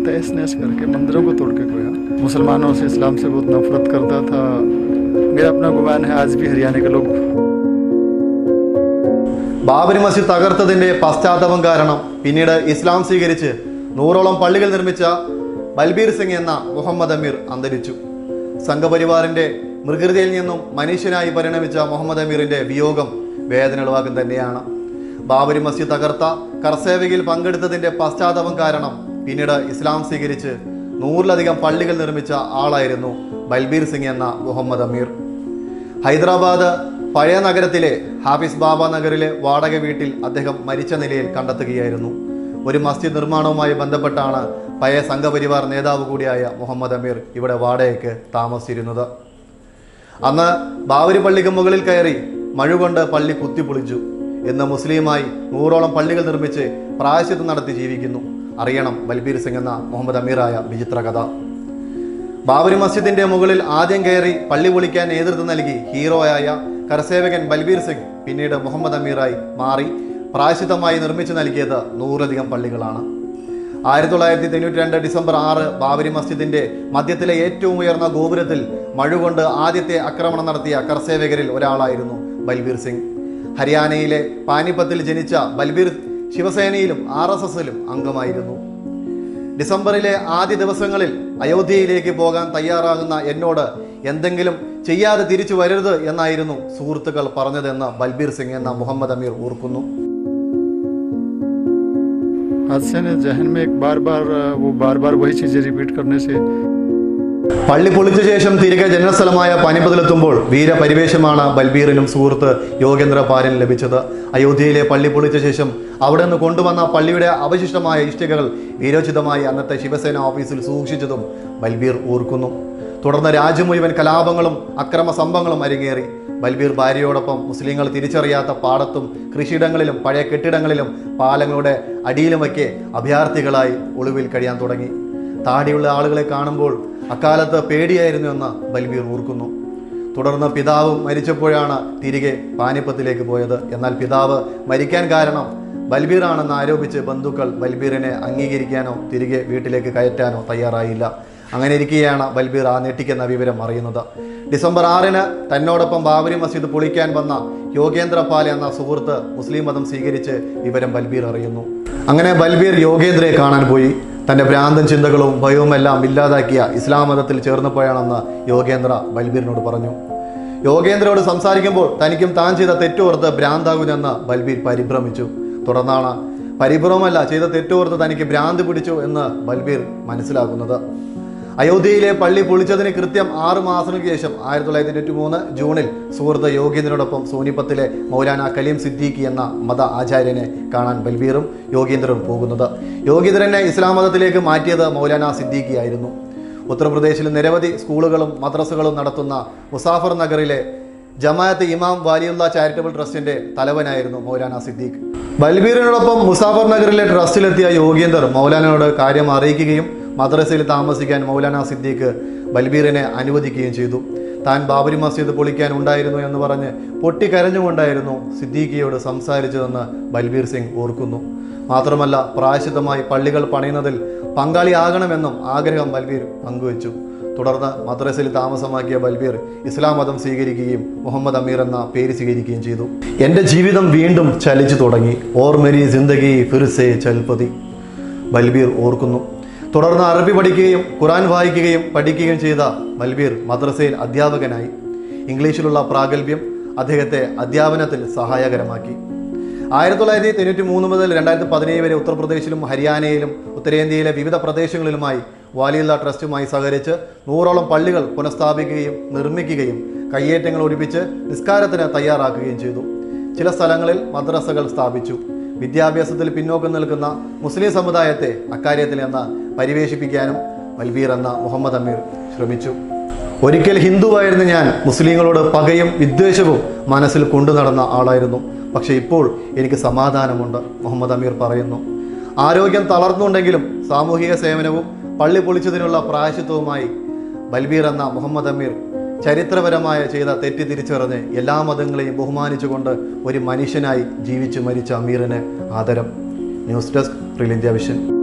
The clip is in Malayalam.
तहस नहस करके मंदिरों को तोड़ के गया मुसलमानों से इस्लाम से बहुत नफरत करता था मेरा अपना गुमान है आज भी हरियाणा के लोग ബാബരി മസ്ജിദ് തകർത്തതിന്റെ പശ്ചാത്തലം കാരണം പിന്നീട് ഇസ്ലാം സ്വീകരിച്ച് നൂറോളം പള്ളികൾ നിർമ്മിച്ച ബൽബീർ സിംഗ് എന്ന മുഹമ്മദ് അമീർ അന്തരിച്ചു സംഘപരിവാറിന്റെ മൃഗൃതിയിൽ നിന്നും മനുഷ്യനായി പരിണമിച്ച മുഹമ്മദ് അമീറിന്റെ വിയോഗം വേദന ഉളവാക്കും തന്നെയാണ് ബാബരി മസ്ജിദ് തകർത്ത കർസേവയിൽ പങ്കെടുത്തതിന്റെ പശ്ചാത്തലം കാരണം പിന്നീട് ഇസ്ലാം സ്വീകരിച്ച് നൂറിലധികം പള്ളികൾ നിർമ്മിച്ച ആളായിരുന്നു ബൽബീർ സിംഗ് എന്ന മുഹമ്മദ് അമീർ ഹൈദരാബാദ് പഴയ നഗരത്തിലെ ഹാഫിസ് ബാബ നഗറിലെ വാടക വീട്ടിൽ അദ്ദേഹം മരിച്ച നിലയിൽ കണ്ടെത്തുകയായിരുന്നു ഒരു മസ്ജിദ് നിർമ്മാണവുമായി ബന്ധപ്പെട്ടാണ് പഴയ സംഘപരിവാർ നേതാവ് കൂടിയായ മുഹമ്മദ് അമീർ ഇവിടെ വാടകയ്ക്ക് താമസിച്ചിരുന്നത് അന്ന് ബാബരി പള്ളിക്ക് മുകളിൽ കയറി മഴ കൊണ്ട് പള്ളി കുത്തിപ്പൊളിച്ചു ഇന്ന് മുസ്ലിമായി നൂറോളം പള്ളികൾ നിർമ്മിച്ച് പ്രായശ്ചിത്തം നടത്തി ജീവിക്കുന്നു അറിയണം ബൽബീർ സിംഗ് എന്ന മുഹമ്മദ് അമീറായ വിചിത്ര കഥ ബാബരി മസ്ജിദിന്റെ മുകളിൽ ആദ്യം കയറി പള്ളി പൊളിക്കാൻ നേതൃത്വം നൽകി ഹീറോയായ കരസേവകൻ ബൽബീർ സിംഗ് പിന്നീട് മുഹമ്മദ് അമീറായി മാറി പ്രായശിത്തമായി നിർമ്മിച്ചു നൽകിയത് നൂറിലധികം പള്ളികളാണ് ആയിരത്തി തൊള്ളായിരത്തി തൊണ്ണൂറ്റി രണ്ട് ഡിസംബർ ആറ് ബാബരി മസ്ജിദിന്റെ മധ്യത്തിലെ ഏറ്റവും ഉയർന്ന ഗോപുരത്തിൽ മഴ കൊണ്ട് ആദ്യത്തെ ആക്രമണം നടത്തിയ കർസേവകരിൽ ഒരാളായിരുന്നു ബൽബീർ സിംഗ് ഹരിയാനയിലെ പാനിപ്പത്തിൽ ജനിച്ച ബൽബീർ ശിവസേനയിലും ആർ എസ് എസിലും അംഗമായിരുന്നു ഡിസംബറിലെ ആദ്യ ദിവസങ്ങളിൽ അയോധ്യയിലേക്ക് പോകാൻ തയ്യാറാകുന്ന എന്നോട് എന്തെങ്കിലും ചെയ്യാതെ തിരിച്ചു വരരുത് എന്നായിരുന്നു സുഹൃത്തുക്കൾ പറഞ്ഞതെന്ന് ബൽബീർ സിംഗ് എന്ന മുഹമ്മദ് അമീർ ഓർക്കുന്നു हादसे ने जहन में एक बार बार वो बार बार वही चीज़ें रिपीट करने से പള്ളി പൊളിച്ച ശേഷം തിരികെ ജന്മസ്ഥലമായ പാനിപ്പതിലെത്തുമ്പോൾ വീരപരിവേശമാണ് ബൽബീറിനും സുഹൃത്ത് യോഗേന്ദ്ര പാരൻ ലഭിച്ചത് അയോധ്യയിലെ പള്ളി പൊളിച്ച ശേഷം അവിടെ നിന്ന് കൊണ്ടുവന്ന പള്ളിയുടെ അവശിഷ്ടമായ ഇഷ്ടികകൾ വീരോചിതമായി അന്നത്തെ ശിവസേന ഓഫീസിൽ സൂക്ഷിച്ചതും ബൽബീർ ഓർക്കുന്നു തുടർന്ന് രാജ്യം മുഴുവൻ കലാപങ്ങളും അക്രമ സംഭവങ്ങളും അരങ്ങേറി ബൽബീർ ഭാര്യയോടൊപ്പം മുസ്ലിങ്ങൾ തിരിച്ചറിയാത്ത പാടത്തും കൃഷിയിടങ്ങളിലും പഴയ കെട്ടിടങ്ങളിലും പാലങ്ങളുടെ അടിയിലുമൊക്കെ അഭയാർത്ഥികളായി ഒളിവിൽ കഴിയാൻ തുടങ്ങി താടിയുള്ള ആളുകളെ കാണുമ്പോൾ അക്കാലത്ത് പേടിയായിരുന്നു എന്ന് ബൽബീർ ഓർക്കുന്നു തുടർന്ന് പിതാവ് മരിച്ചപ്പോഴാണ് തിരികെ പാനിപ്പത്തിലേക്ക് പോയത് എന്നാൽ പിതാവ് മരിക്കാൻ കാരണം ബൽബീറാണെന്ന് ആരോപിച്ച് ബന്ധുക്കൾ ബൽബീറിനെ അംഗീകരിക്കാനോ തിരികെ വീട്ടിലേക്ക് കയറ്റാനോ തയ്യാറായില്ല അങ്ങനെ ഇരിക്കെയാണ് ബൽബീർ ആ ഞെട്ടിക്കുന്ന വിവരം അറിയുന്നത് ഡിസംബർ ആറിന് തന്നോടൊപ്പം ബാബരി മസ്ജിദ് പൊളിക്കാൻ വന്ന യോഗേന്ദ്ര പാൽ എന്ന സുഹൃത്ത് മുസ്ലിം മതം സ്വീകരിച്ച് വിവരം ബൽബീർ അറിയുന്നു അങ്ങനെ ബൽബീർ യോഗേന്ദ്രയെ കാണാൻ പോയി തൻ്റെ ഭ്രാന്തൻ ചിന്തകളും ഭയവുമെല്ലാം ഇല്ലാതാക്കിയ ഇസ്ലാം മതത്തിൽ ചേർന്നപ്പോഴാണെന്ന് യോഗേന്ദ്ര ബൽബീറിനോട് പറഞ്ഞു യോഗേന്ദ്രയോട് സംസാരിക്കുമ്പോൾ തനിക്കും താൻ ചെയ്ത തെറ്റോർത്ത് ഭ്രാന്താകുമെന്ന് ബൽബീർ പരിഭ്രമിച്ചു തുടർന്നാണ് പരിഭ്രമമല്ല ചെയ്ത തെറ്റോർത്ത് തനിക്ക് ഭ്രാന്ത് പിടിച്ചു എന്ന് ബൽബീർ മനസ്സിലാക്കുന്നത് അയോധ്യയിലെ പള്ളി പൊളിച്ചതിന് കൃത്യം ആറ് മാസങ്ങൾക്ക് ശേഷം ആയിരത്തി തൊള്ളായിരത്തി തൊണ്ണൂറ്റി മൂന്ന് ജൂണിൽ സുഹൃത്ത് യോഗേന്ദ്രനോടൊപ്പം സോനിപ്പത്തിലെ മൗലാന കലീം സിദ്ദീഖി എന്ന മത ആചാര്യനെ കാണാൻ ബൽബീറും യോഗേന്ദ്രനും പോകുന്നത് യോഗേന്ദ്രനെ ഇസ്ലാം മതത്തിലേക്ക് മാറ്റിയത് മൗലാന സിദ്ദീഖി ആയിരുന്നു ഉത്തർപ്രദേശിൽ നിരവധി സ്കൂളുകളും മദ്രസകളും നടത്തുന്ന മുസാഫർ നഗറിലെ ജമാഅത്ത് ഇമാം വാലിയുള്ള ചാരിറ്റബിൾ ട്രസ്റ്റിന്റെ തലവനായിരുന്നു മൗലാന സിദ്ദീഖ് ബൽബീറിനോടൊപ്പം മുസാഫർ നഗറിലെ ട്രസ്റ്റിലെത്തിയ യോഗേന്ദർ മൗലാനയോട് കാര്യം അറിയിക്കുകയും മദ്രസയിൽ താമസിക്കാൻ മൗലാന സിദ്ദീഖ് ബൽബീറിനെ അനുവദിക്കുകയും ചെയ്തു താൻ ബാബരി മസ്ജിദ് പൊളിക്കാൻ ഉണ്ടായിരുന്നു എന്ന് പറഞ്ഞ് പൊട്ടിക്കരഞ്ഞുകൊണ്ടായിരുന്നു സിദ്ദീഖിയോട് സംസാരിച്ചതെന്ന് ബൽബീർ സിംഗ് ഓർക്കുന്നു മാത്രമല്ല പ്രായശിദ്ധമായി പള്ളികൾ പണിയുന്നതിൽ പങ്കാളിയാകണമെന്നും ആഗ്രഹം ബൽബീർ പങ്കുവച്ചു തുടർന്ന് മദ്രസയിൽ താമസമാക്കിയ ബൽബീർ ഇസ്ലാം മതം സ്വീകരിക്കുകയും മുഹമ്മദ് അമീർ എന്ന പേര് സ്വീകരിക്കുകയും ചെയ്തു എൻ്റെ ജീവിതം വീണ്ടും ചലിച്ചു തുടങ്ങി ഓർ മെരി ജിന്ദഗി ഫിർസെ ചൽപതി ബൽബീർ ഓർക്കുന്നു തുടർന്ന് അറബി പഠിക്കുകയും ഖുറാൻ വായിക്കുകയും പഠിക്കുകയും ചെയ്ത ബൽബീർ മദ്രസയിൽ അധ്യാപകനായി ഇംഗ്ലീഷിലുള്ള പ്രാഗൽഭ്യം അദ്ദേഹത്തെ അധ്യാപനത്തിൽ സഹായകരമാക്കി ആയിരത്തി തൊള്ളായിരത്തി തൊണ്ണൂറ്റി മൂന്ന് മുതൽ രണ്ടായിരത്തി പതിനേഴ് വരെ ഉത്തർപ്രദേശിലും ഹരിയാനയിലും ഉത്തരേന്ത്യയിലെ വിവിധ പ്രദേശങ്ങളിലുമായി വാലിയുള്ള ട്രസ്റ്റുമായി സഹകരിച്ച് നൂറോളം പള്ളികൾ പുനഃസ്ഥാപിക്കുകയും നിർമ്മിക്കുകയും കയ്യേറ്റങ്ങൾ ഒഴിപ്പിച്ച് നിസ്കാരത്തിന് തയ്യാറാക്കുകയും ചെയ്തു ചില സ്ഥലങ്ങളിൽ മദ്രസകൾ സ്ഥാപിച്ചു വിദ്യാഭ്യാസത്തിൽ പിന്നോക്കം നിൽക്കുന്ന മുസ്ലിം സമുദായത്തെ അക്കാര്യത്തിൽ നിന്ന് പരിവേഷിപ്പിക്കാനും ബൽബീർ എന്ന മുഹമ്മദ് അമീർ ശ്രമിച്ചു ഒരിക്കൽ ഹിന്ദുവായിരുന്ന ഞാൻ മുസ്ലിങ്ങളോട് പകയും വിദ്വേഷവും മനസ്സിൽ കൊണ്ടു നടന്ന ആളായിരുന്നു പക്ഷേ ഇപ്പോൾ എനിക്ക് സമാധാനമുണ്ട് മുഹമ്മദ് അമീർ പറയുന്നു ആരോഗ്യം തളർന്നുണ്ടെങ്കിലും സാമൂഹിക സേവനവും പള്ളി പൊളിച്ചതിനുള്ള പ്രായശിത്വവുമായി ബൽബീർ എന്ന മുഹമ്മദ് അമീർ ചരിത്രപരമായ ചെയ്ത തെറ്റ് തിരിച്ചറിഞ്ഞ് എല്ലാ മതങ്ങളെയും ബഹുമാനിച്ചുകൊണ്ട് ഒരു മനുഷ്യനായി ജീവിച്ചു മരിച്ച അമീറിന് ആദരം ന്യൂസ് ഡെസ്ക് റിൽ ഇന്ത്യ വിഷൻ